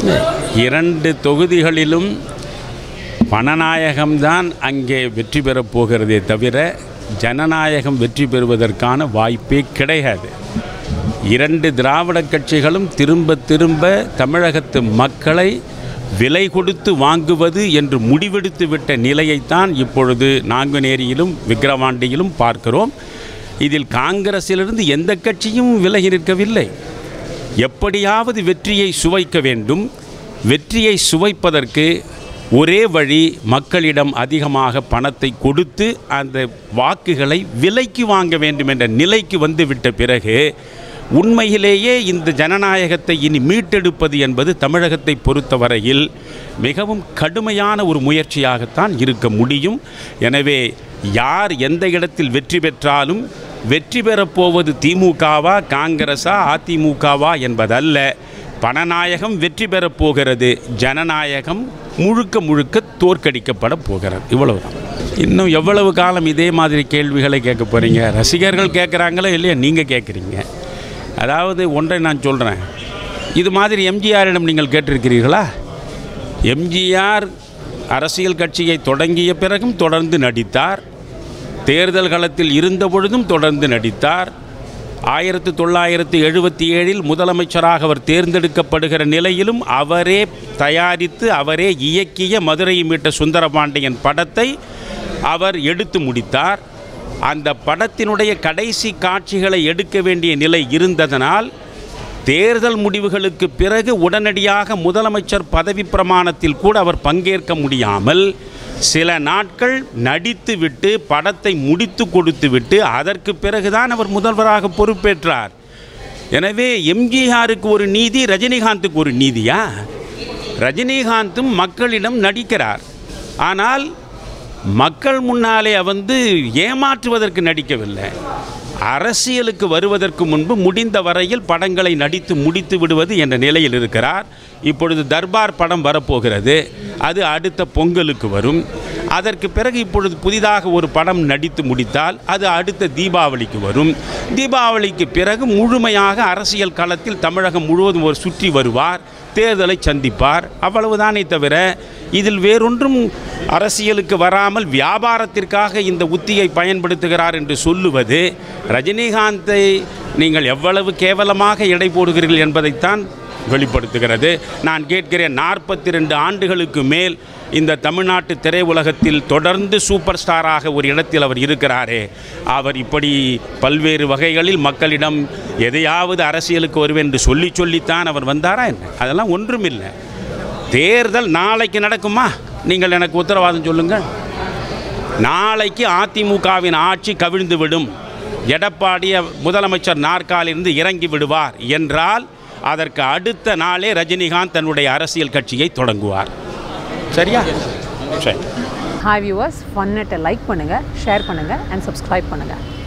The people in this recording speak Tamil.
இரண்டு தொகுதிகளிலும் பணநாயகம்தான் அங்கே வெற்றி பெறப் போகிறதே தவிர ஜனநாயகம் வெற்றி பெறுவதற்கான வாய்ப்பே கிடையாது இரண்டு திராவிட கட்சிகளும் திரும்ப திரும்ப தமிழகத்து மக்களை விலை கொடுத்து வாங்குவது என்று முடிவெடுத்து விட்ட நிலையைத்தான் இப்பொழுது நாங்குநேரியிலும் விக்கிரவாண்டியிலும் பார்க்கிறோம் இதில் காங்கிரஸிலிருந்து எந்த கட்சியும் விலகி நிற்கவில்லை எப்படியாவது வெற்றியை சுவைக்க வேண்டும் வெற்றியை சுவைப்பதற்கு ஒரே வழி மக்களிடம் அதிகமாக பணத்தை கொடுத்து அந்த வாக்குகளை விலைக்கு வாங்க வேண்டும் என்ற நிலைக்கு வந்துவிட்ட பிறகு உண்மையிலேயே இந்த ஜனநாயகத்தை இனி மீட்டெடுப்பது என்பது தமிழகத்தை பொறுத்தவரையில் மிகவும் கடுமையான ஒரு முயற்சியாகத்தான் இருக்க முடியும் எனவே யார் எந்த இடத்தில் வெற்றி பெற்றாலும் வெற்றி பெறப்போவது திமுகவா காங்கிரஸா அதிமுகவா என்பதல்ல பணநாயகம் வெற்றி பெறப் போகிறது ஜனநாயகம் முழுக்க முழுக்க தோற்கடிக்கப்பட போகிறது இவ்வளவுதான் இன்னும் எவ்வளவு காலம் இதே மாதிரி கேள்விகளை கேட்க போகிறீங்க ரசிகர்கள் கேட்குறாங்களோ இல்லையா நீங்கள் கேட்குறீங்க அதாவது ஒன்றை நான் சொல்கிறேன் இது மாதிரி எம்ஜிஆரிடம் நீங்கள் கேட்டிருக்கிறீர்களா எம்ஜிஆர் அரசியல் கட்சியை தொடங்கிய பிறகும் தொடர்ந்து நடித்தார் தேர்தல் களத்தில் இருந்த பொழுதும் தொடர்ந்து நடித்தார் ஆயிரத்தி தொள்ளாயிரத்தி எழுபத்தி ஏழில் முதலமைச்சராக அவர் தேர்ந்தெடுக்கப்படுகிற நிலையிலும் அவரே தயாரித்து அவரே இயக்கிய மதுரையை மீட்ட சுந்தரபாண்டியன் படத்தை அவர் எடுத்து முடித்தார் அந்த படத்தினுடைய கடைசி காட்சிகளை எடுக்க வேண்டிய நிலை இருந்ததனால் தேர்தல் முடிவுகளுக்கு பிறகு உடனடியாக முதலமைச்சர் பதவி பிரமாணத்தில் கூட அவர் பங்கேற்க முடியாமல் சில நாட்கள் நடித்துவிட்டு படத்தை முடித்து கொடுத்துவிட்டு அதற்கு பிறகுதான் அவர் முதல்வராக பொறுப்பேற்றார் எனவே எம்ஜிஆருக்கு ஒரு நீதி ரஜினிகாந்துக்கு ஒரு நீதியா ரஜினிகாந்தும் மக்களிடம் நடிக்கிறார் ஆனால் மக்கள் முன்னாலே வந்து ஏமாற்றுவதற்கு நடிக்கவில்லை அரசியலுக்கு வருவதற்கு முன்பு முடிந்த வரையில் படங்களை நடித்து முடித்து விடுவது என்ற நிலையில் இருக்கிறார் இப்பொழுது தர்பார் படம் வரப்போகிறது அது அடுத்த பொங்கலுக்கு வரும் அதற்கு பிறகு இப்பொழுது புதிதாக ஒரு படம் நடித்து முடித்தால் அது அடுத்த தீபாவளிக்கு வரும் தீபாவளிக்கு பிறகு முழுமையாக அரசியல் களத்தில் தமிழகம் முழுவதும் ஒரு சுற்றி வருவார் தேர்தலை சந்திப்பார் அவ்வளவுதானே தவிர இதில் வேறொன்றும் அரசியலுக்கு வராமல் வியாபாரத்திற்காக இந்த உத்தியை பயன்படுத்துகிறார் என்று சொல்லுவது ரஜினிகாந்தை நீங்கள் எவ்வளவு கேவலமாக எடை போடுகிறீர்கள் என்பதைத்தான் வெளிப்படுத்துகிறது நான் கேட்கிறேன் நாற்பத்தி ரெண்டு ஆண்டுகளுக்கு மேல் இந்த தமிழ்நாட்டு திரையுலகத்தில் தொடர்ந்து சூப்பர் ஸ்டாராக ஒரு இடத்தில் அவர் இருக்கிறாரே அவர் இப்படி பல்வேறு வகைகளில் மக்களிடம் எதையாவது அரசியலுக்கு வருவேன் என்று சொல்லி சொல்லித்தான் அவர் வந்தாரா என்ன அதெல்லாம் ஒன்றுமில்லை தேர்தல் நாளைக்கு நடக்குமா நீங்கள் எனக்கு உத்தரவாதம் சொல்லுங்கள் நாளைக்கு அதிமுகவின் ஆட்சி கவிழ்ந்து விடும் எடப்பாடிய முதலமைச்சர் நாற்காலிருந்து இறங்கி விடுவார் என்றால் அதற்கு அடுத்த நாளே ரஜினிகாந்த் தன்னுடைய அரசியல் கட்சியை தொடங்குவார் சரியா சரி ஹாய் வியூவர்ஸ் ஃபன்னட்டை லைக் பண்ணுங்கள் ஷேர் பண்ணுங்கள் அண்ட் சப்ஸ்கிரைப் பண்ணுங்கள்